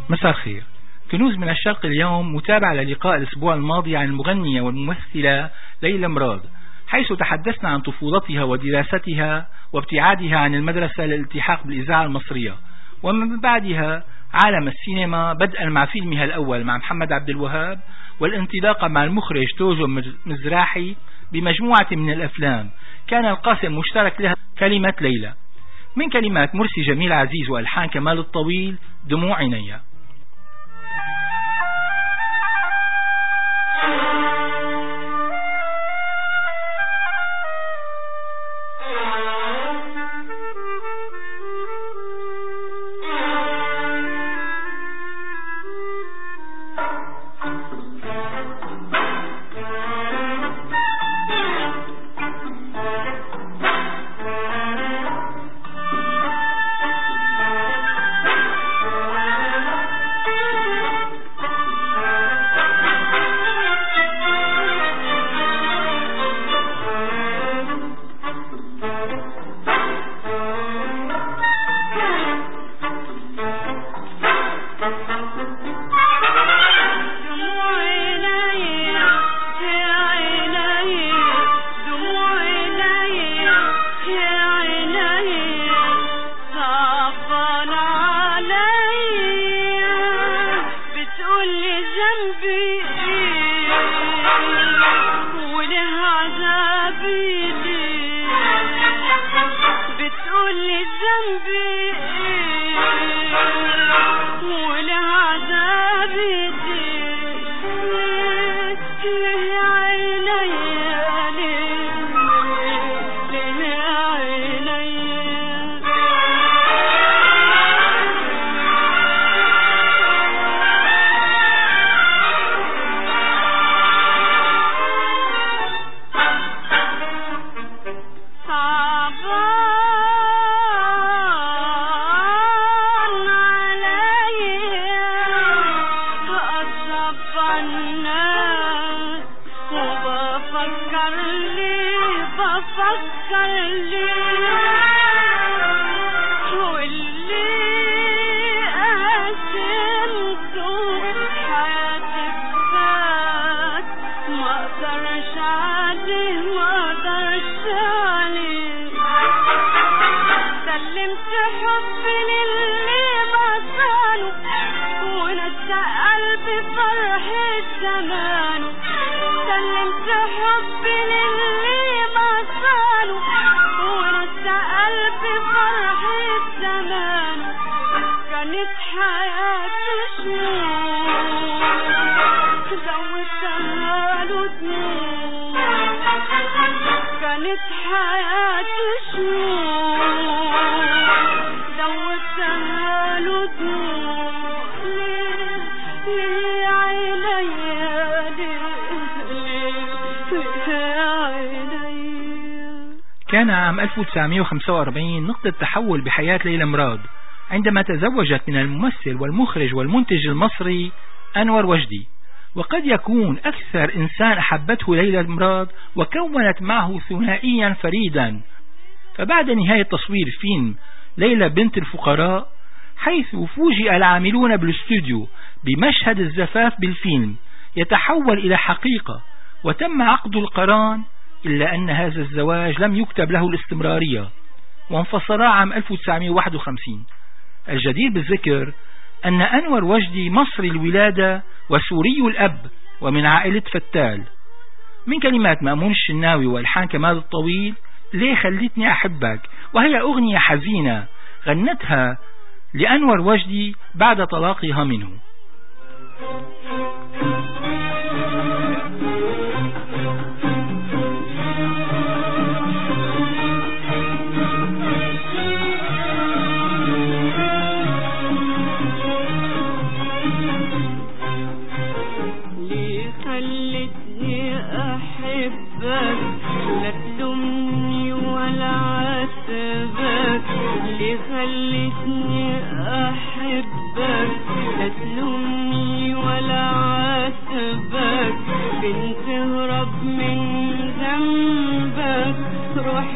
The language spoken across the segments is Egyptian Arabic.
مساء الخير كنوز من الشرق اليوم متابعة للقاء الأسبوع الماضي عن المغنية والممثلة ليلى مراد حيث تحدثنا عن طفولتها ودراستها وابتعادها عن المدرسة للالتحاق بالإذاعة المصرية ومن بعدها عالم السينما بدءا مع فيلمها الأول مع محمد عبد الوهاب والانطلاقة مع المخرج توجو مزراحي بمجموعة من الأفلام كان القاسم المشترك لها كلمة ليلى من كلمات مرسي جميل عزيز وألحان كمال الطويل دموع عينيا كان عام 1945 نقطة تحول بحياة ليلى مراد عندما تزوجت من الممثل والمخرج والمنتج المصري أنور وجدي وقد يكون أكثر إنسان أحبته ليلى مراد وكونت معه ثنائيا فريدا فبعد نهاية تصوير فيلم ليلى بنت الفقراء حيث فوجئ العاملون بالاستوديو بمشهد الزفاف بالفيلم يتحول إلى حقيقة وتم عقد القران إلا أن هذا الزواج لم يكتب له الاستمرارية وانفصلا عام 1951 الجدير بالذكر أن أنور وجدي مصري الولادة وسوري الأب ومن عائلة فتال من كلمات مأمون الشناوي والحان كمال الطويل ليه خلتني أحبك وهي أغنية حزينة غنتها لأنور وجدي بعد طلاقها منه روح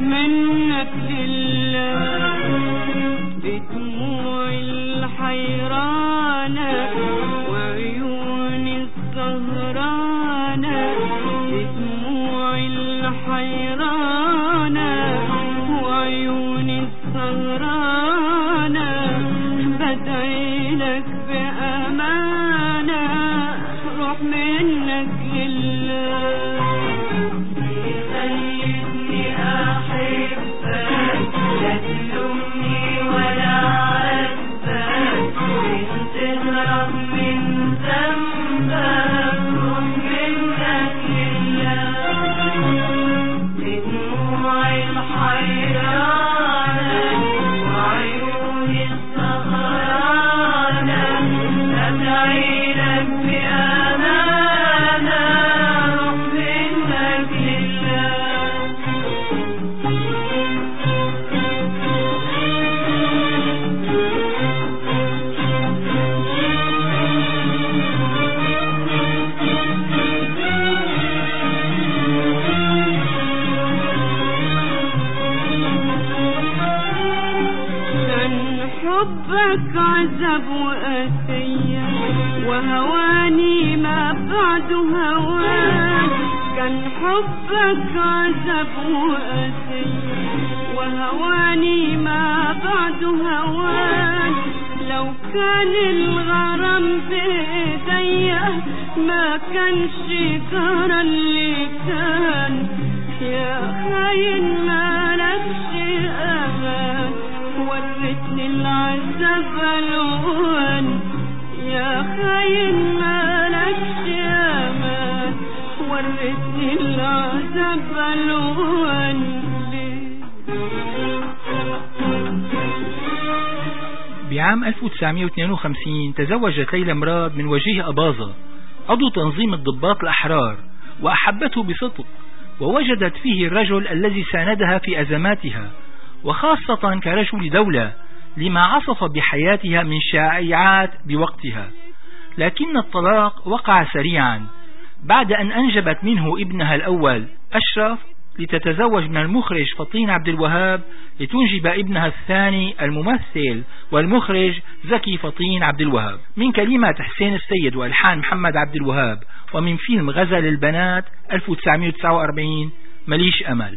بعام 1952 تزوجت ليلى مراد من وجيه أباظة عضو تنظيم الضباط الأحرار وأحبته بصدق ووجدت فيه الرجل الذي ساندها في أزماتها وخاصة كرجل دولة لما عصف بحياتها من شائعات بوقتها لكن الطلاق وقع سريعا بعد أن أنجبت منه ابنها الأول أشرف لتتزوج من المخرج فطين عبد الوهاب لتنجب ابنها الثاني الممثل والمخرج زكي فطين عبد الوهاب من كلمات حسين السيد والحان محمد عبد الوهاب ومن فيلم غزل البنات 1949 مليش أمل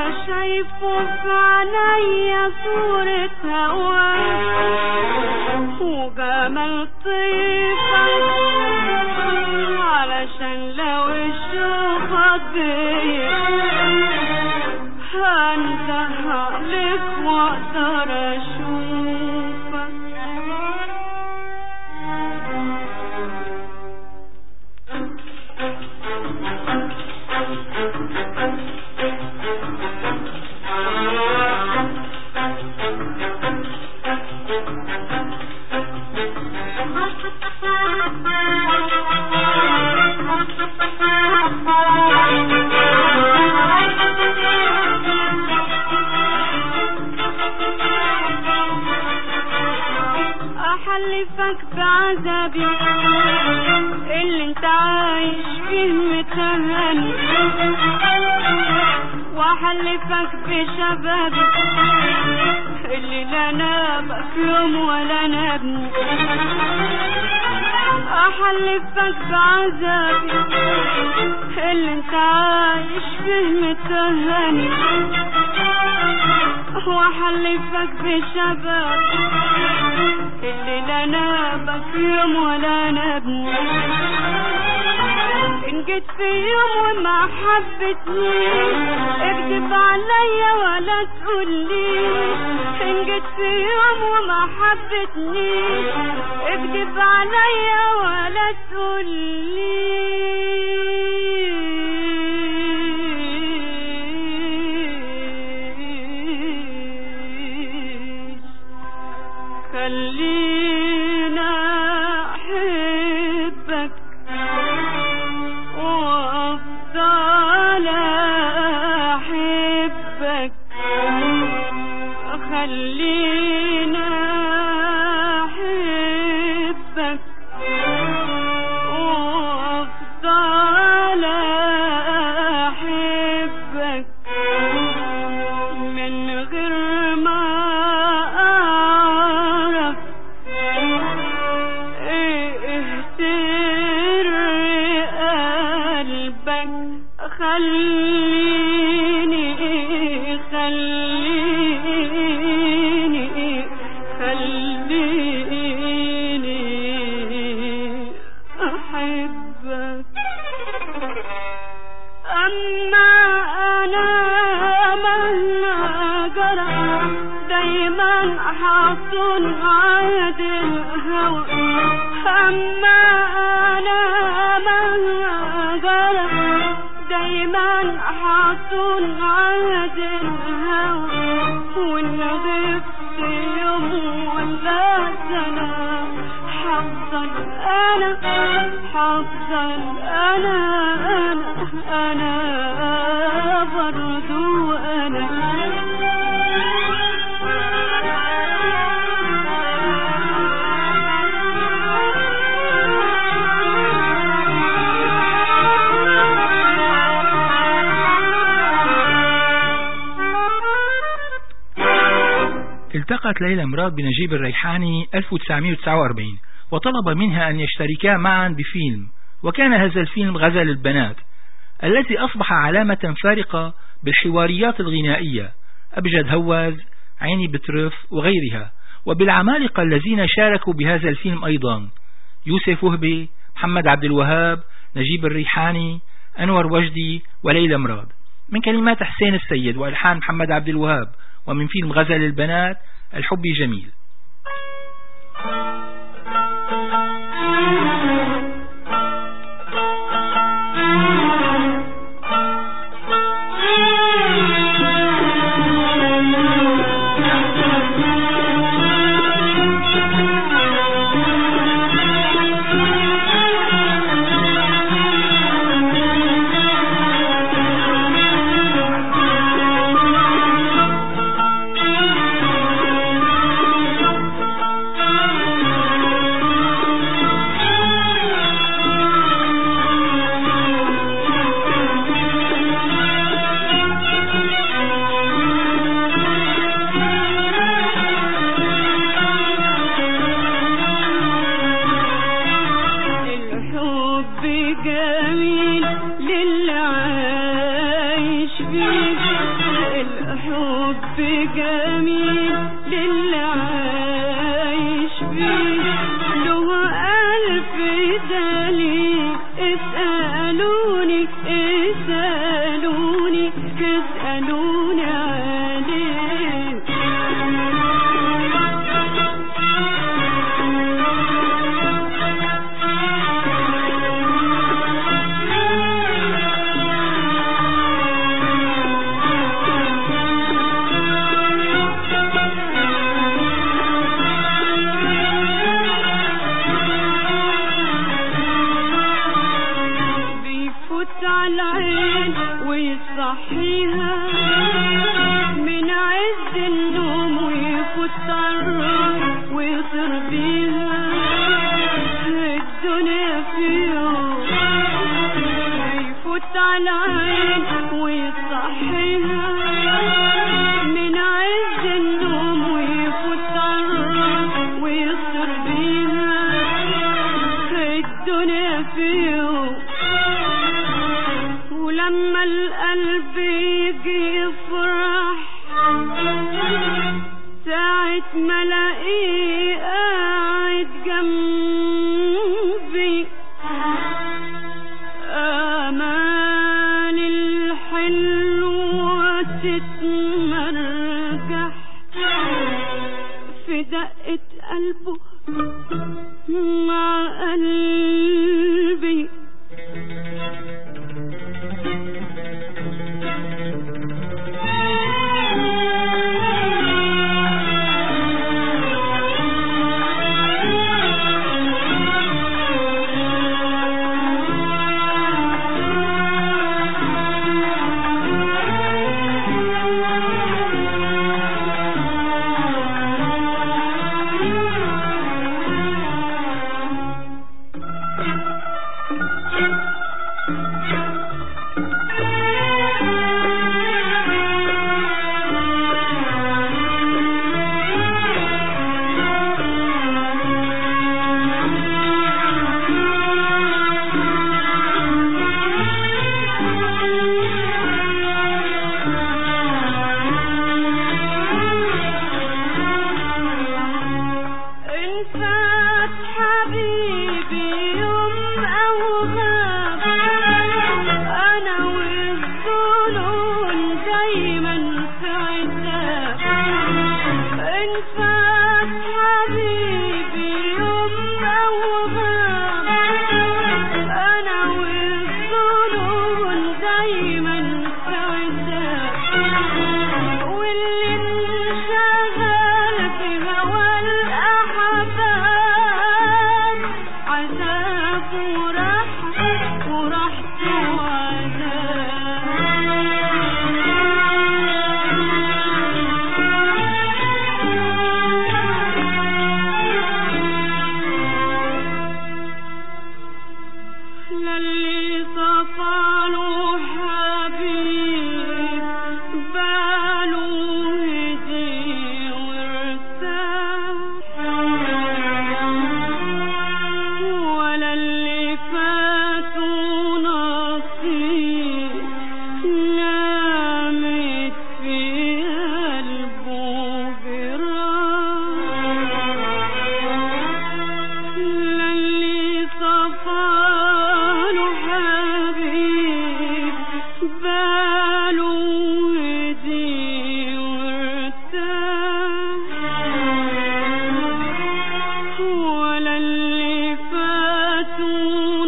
شايفه في عينيا صورة هواك وجمال طيفك علشان لو اشوفك بيا هنده عليك واقدر اشوفك احلفك بعذابي اللي انت عايش فيه متهني واحلفك بشبابي اللي لا نابك يوم ولا نبني احلفك بعذابي اللي انت عايش فيه متهني واحلفك بشبابي اللي لا نابك يوم ولا نبني ان جيت في يوم وما حبتنيش اكذب عليا ولا تقولي ان جيت في يوم وما حبتنيش اكذب عليا ولا تقولي خلينا احبك وافضل احبك خلينا احبك وافضل احبك من غير ما اعرف ايه سر قلبك خليني خليني خليني احبك أما أنا مهما جرى دايما حاصل عهد الهوى أما أنا مهما جرى دايما حاصل عهد الهوى وإن غبت يوم ولا سنة حفظا أنا حفظا أنا أنا أنا برضو أنا التقت ليلى مراد بنجيب الريحاني 1949 وطلب منها أن يشتركا معا بفيلم وكان هذا الفيلم غزل البنات الذي أصبح علامة فارقة بالحواريات الغنائية أبجد هواز عيني بترف وغيرها وبالعمالقة الذين شاركوا بهذا الفيلم أيضا يوسف وهبي محمد عبد الوهاب نجيب الريحاني أنور وجدي وليلى مراد من كلمات حسين السيد وألحان محمد عبد الوهاب ومن فيلم غزل البنات الحب جميل Thank you. حب جميل للي عايش فيه له ألف دليل اسألوني اسألوني اسألوني عليه بيفوت على العين ويصحيها من عز النوم ويفوت على الراس ويطير بيها الدنيا في يوم بيفوت على العين ويصحيها من عز النوم ويفوت على الراس ويطير بيها الدنيا في يوم ولما القلب يجي يفرح ساعة ما الاقيه قاعد جنبي آمال الحلوة تتمرجح في دقة قلبه مع قلبي إن فات حبيبي يوم أو غاب أنا والظنون دايما في عتاب إن فات حبيبي يوم أو غاب أنا والظنون دايما في عتاب واللي انشغل في هوى الأحباب عذاب وراحة وراحته عذاب للي صفاله حبيب باله هدي وارتاح ولا اللي فاتوا نصيب نامت في قلبه جراح للي صفاله حبيب باله هدي وارتاح ولا اللي فاتوا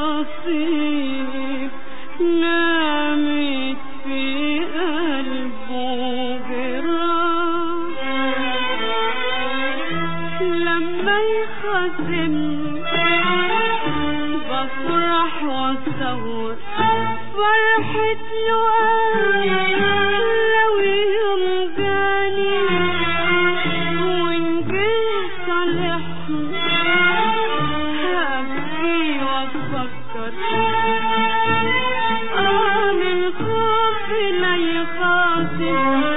نصيب نامت في قلبه جراح لما يخاصمني بفرح واصور فرحة لقاي لو يوم جاني وإن جه صالحني هبكي وأفكر آه من خوفي لا يخاصم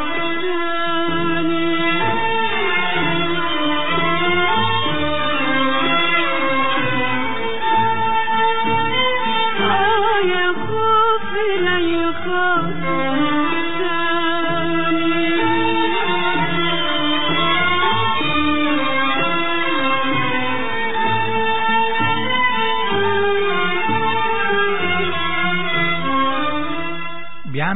آه يا خوفي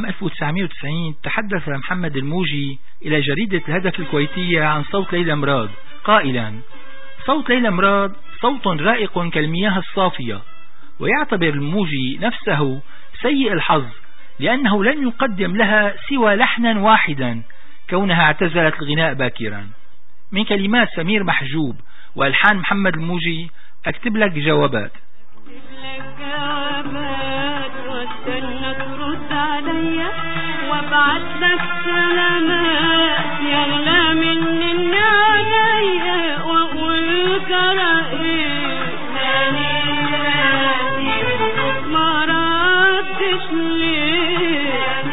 1990 تحدث محمد الموجي إلى جريدة الهدف الكويتية عن صوت ليلى مراد قائلا صوت ليلى مراد صوت رائق كالمياه الصافية ويعتبر الموجي نفسه سيء الحظ لأنه لن يقدم لها سوى لحنا واحدا كونها اعتزلت الغناء باكرا من كلمات سمير محجوب والحان محمد الموجي اكتب لك جوابات وابعت لك سلامات يغلى مني النعناية واقول كرائم ما ردش ليه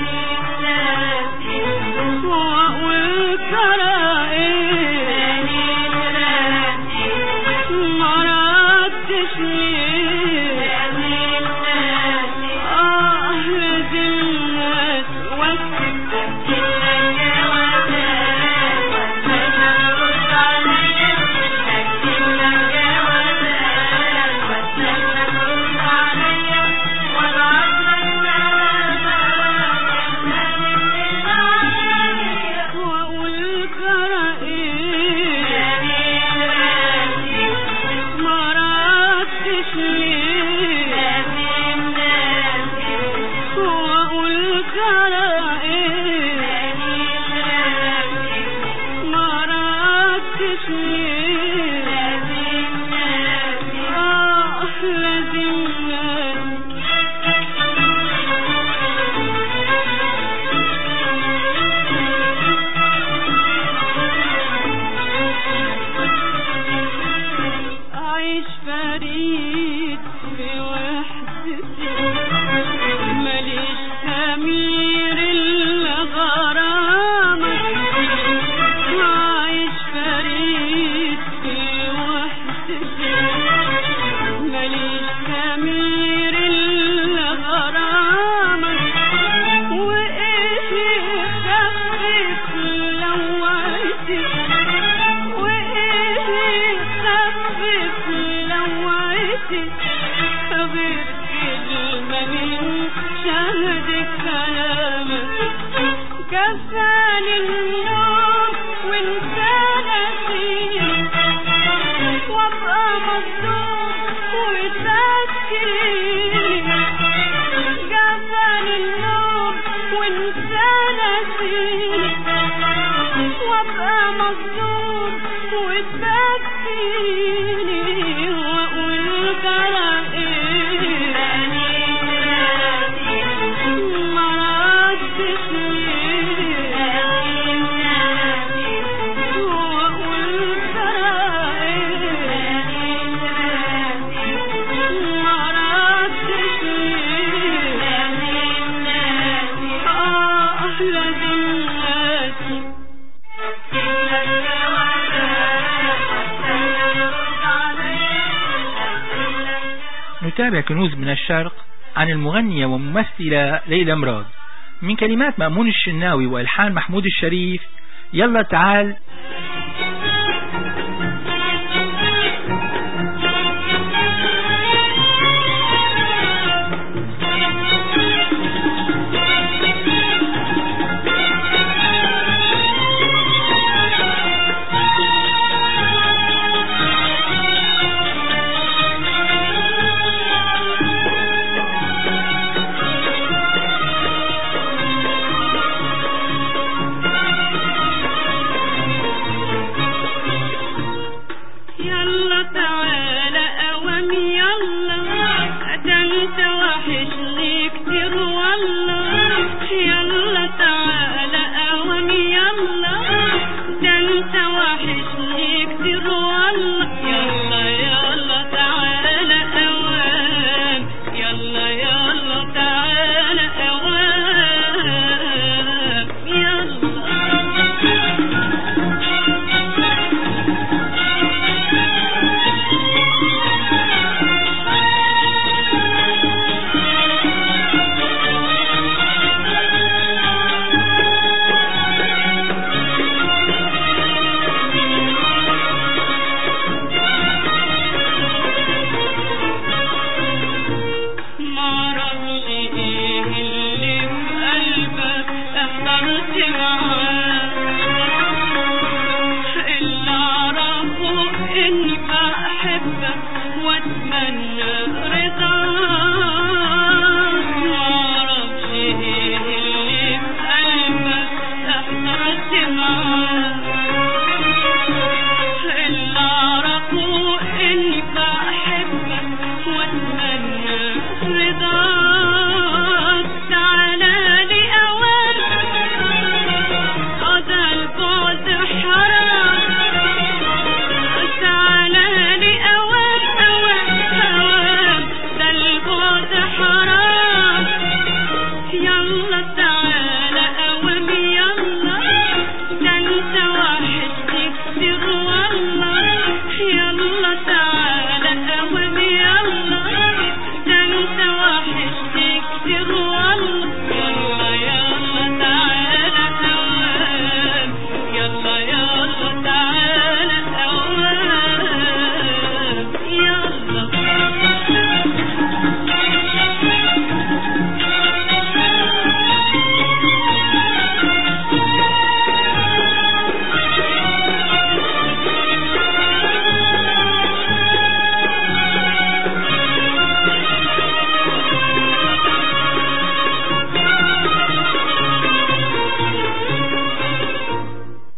واقول كرائم ما ردش ليه آه لازم وأقول كرائم ما ردش ليه وأقول كرائم ما ردش ليه آه لازم أعيش فريد في وحدتي ماليش أمير الغرامة أعيش فريد في وحدتي ماليش أمير الغرامة وإيه يخفف لوعتي وإيه يخفف لوعتي غير كلمة من شهد كلامك كفاني النوم وانت نسيني وابقى مظلوم وتبكيني كفاني النوم وانت نسيني وابقى مظلوم وتبكيني واقول كرائم ما ردش ليه واقول كرائم ما ردش ليه آه لازم ناسي نتابع كنوز من الشرق عن المغنية وممثلة ليلى مراد من كلمات مأمون الشناوي وإلحان محمود الشريف يلا تعال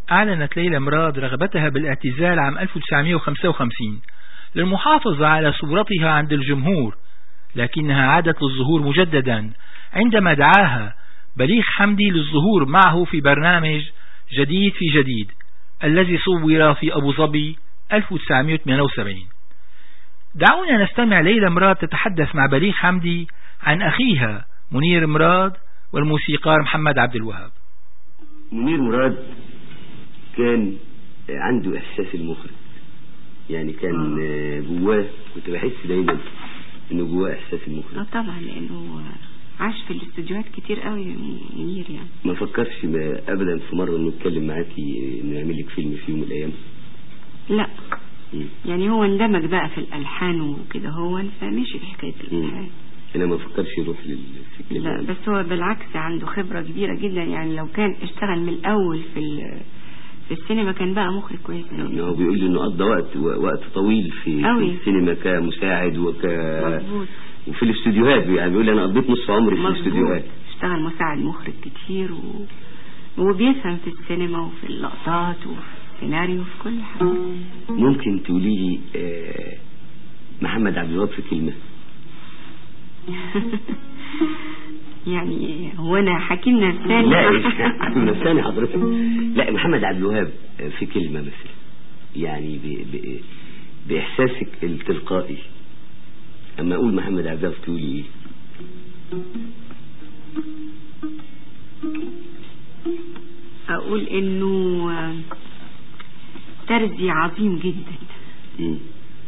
أعلنت ليلى مراد رغبتها بالاعتزال عام 1955 للمحافظة على صورتها عند الجمهور لكنها عادت للظهور مجددا عندما دعاها بليغ حمدي للظهور معه في برنامج جديد في جديد الذي صور في أبو ظبي 1978 دعونا نستمع ليلى مراد تتحدث مع بليغ حمدي عن أخيها منير مراد والموسيقار محمد عبد الوهاب منير مراد كان عنده إحساس المخرج يعني كان جواه كنت بحس دايما انه جواه احساس المخرج اه طبعا لانه عاش في الاستوديوهات كتير قوي منير يعني ما فكرش ما ابدا في مره انه يتكلم معاكي انه يعمل لك فيلم في يوم من الايام لا مم. يعني هو اندمج بقى في الالحان وكده هو فمشي في حكايه الالحان انا ما فكرش يروح للفكر لا بس هو بالعكس عنده خبرة كبيرة جدا يعني لو كان اشتغل من الأول في ال- في السينما كان بقى مخرج كويس يعني أوي. هو بيقول لي انه قضى وقت وقت طويل في, في أوي. السينما كمساعد وك مظبوط وفي الاستوديوهات يعني بيقول لي انا قضيت نص عمري في مظبوط الاستوديوهات اشتغل مساعد مخرج كتير و... وبيفهم في السينما وفي اللقطات وفي السيناريو وفي كل حاجة ممكن تقولي لي آه، محمد عبد الوهاب في كلمه يعني هو أنا حكيم نفساني لا عبد نفساني حضرتك لا محمد عبد الوهاب في كلمة مثلا يعني ب... ب... بإحساسك التلقائي أما أقول محمد عبد الوهاب تقولي إيه أقول إنه ترزي عظيم جدا مم.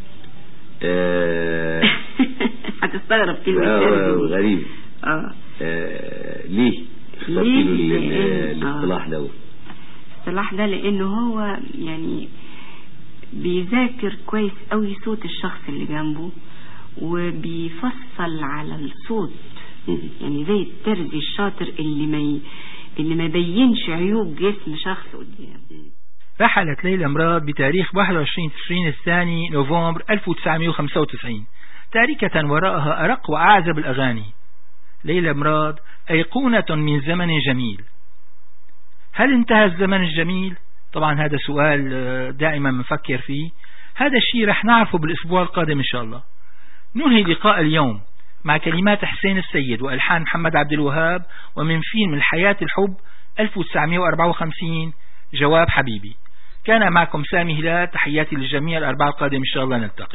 آه... هتستغرب كلمة آه، ترزي غريب اه آه... ليه اخترتي ليه؟ له ال- ال- لأن- آه. الاصطلاح ده الصلاح ده لانه هو يعني بيذاكر كويس قوي صوت الشخص اللي جنبه وبيفصل على الصوت مم. يعني زي الترزي الشاطر اللي ما ي... اللي ما يبينش عيوب جسم شخص قدامه رحلت ليلى مراد بتاريخ 21 تشرين الثاني نوفمبر 1995 تاركة وراءها أرق وأعزب الأغاني ليلى مراد أيقونة من زمن جميل هل انتهى الزمن الجميل؟ طبعا هذا سؤال آه، دائما بنفكر فيه هذا الشيء رح نعرفه بالأسبوع القادم إن شاء الله ننهي لقاء اليوم مع كلمات حسين السيد وألحان محمد عبد الوهاب ومن فيلم الحياة الحب 1954 جواب حبيبي كان معكم سامي هلال تحياتي للجميع الأربعة القادم إن شاء الله نلتقي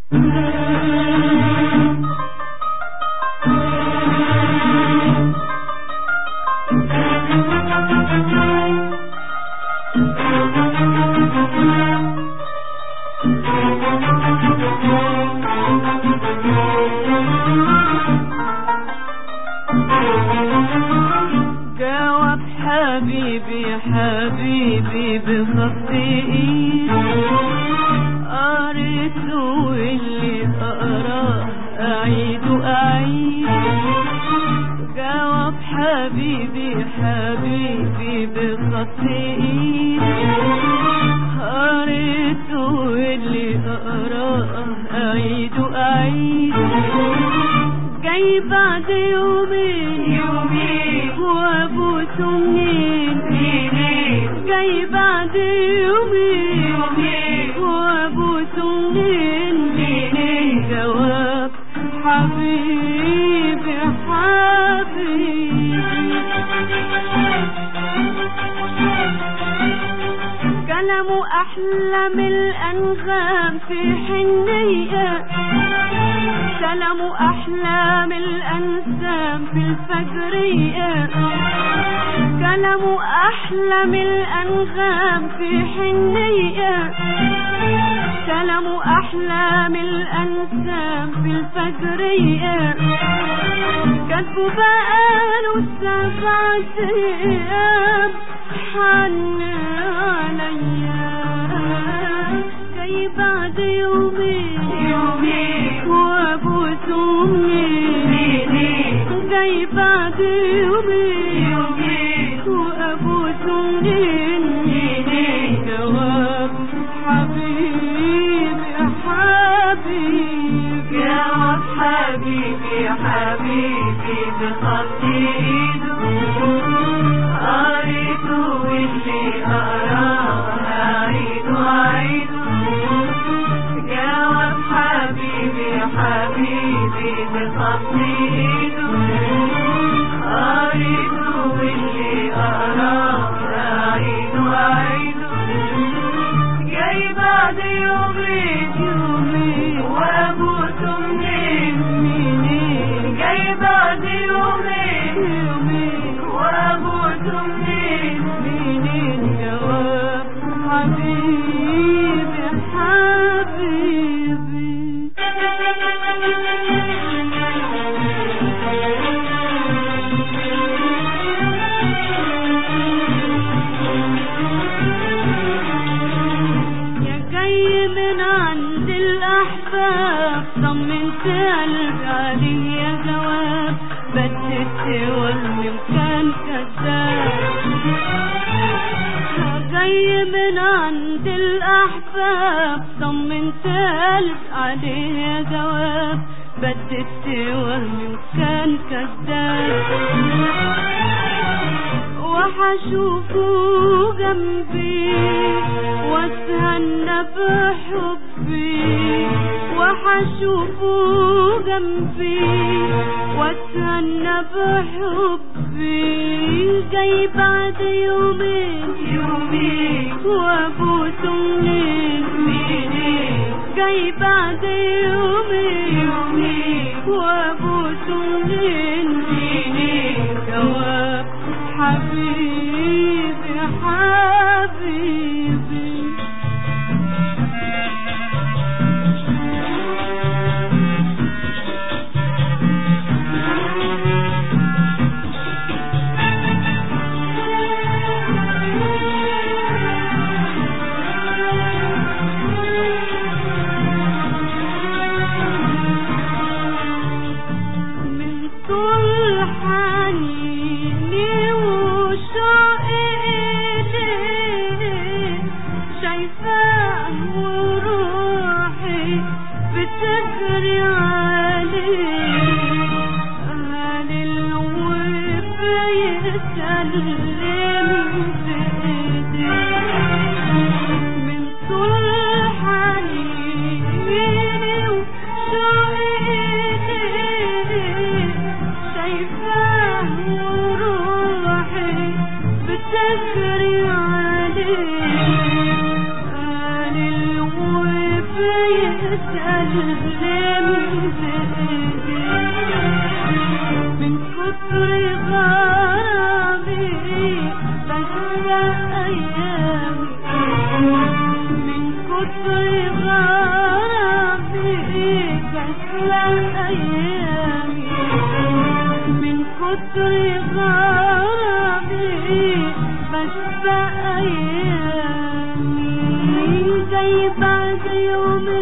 جواب حبيبي حبيبي بخط ايد قريته واللي اقراه اعيد واعيد جواب حبيبي حبيبي بخط ايد قريته واللي اقراه اعيد واعيد جاي بعد يومين يومين وابوس منين منين جاي بعد يومين يومين وابوس منين منين جواب حبيبي حبيبي كلامه أحلى من الأنغام في حنية كلامه أحلى من الأنسام في الفجرية كلامه أحلى من الأنغام في حنية كلامه أحلى من الأنسام في الفجرية كاتبه بقاله سبعة أيام حن عليا جاي بعد يومين يومين وابوس امي جاي بعد يومين يومين وابوس امي جواب حبيبي حبيبي جواب حبيبي حبيبي بخط ايده قريته واللي قراه حبيبي حبيبي يا جاي من عند الأحباب طمنت قلبي عليه يا جواب بدت وهمي وكان كذاب يا جاي من عند الأحباب طمنت قلبي عليه يا جواب بدت وهمي وكان كذاب وحشوفه جنبي واتهنى بحبي وحشوفه جنبي واتهنى بحبي جاي بعد يومين يومين وابوسه منين منين جاي بعد يومين يومين وابوسه منين منين جواب حبيبي حبيبي من طول حنيني وشوقي إليه شايفاه وروحي بتجري عليه أهل الوفا يسلم في إيديه من طول حنيني وشوقي إليه شايفاه وروحي بتجري عليه قال الوفا يسلم في إيديه من كتر غرامي بشرق أيامي من كتر غرامي بشرق أيامي من كتر غرامي بشرق أيامي جاي بعد يوم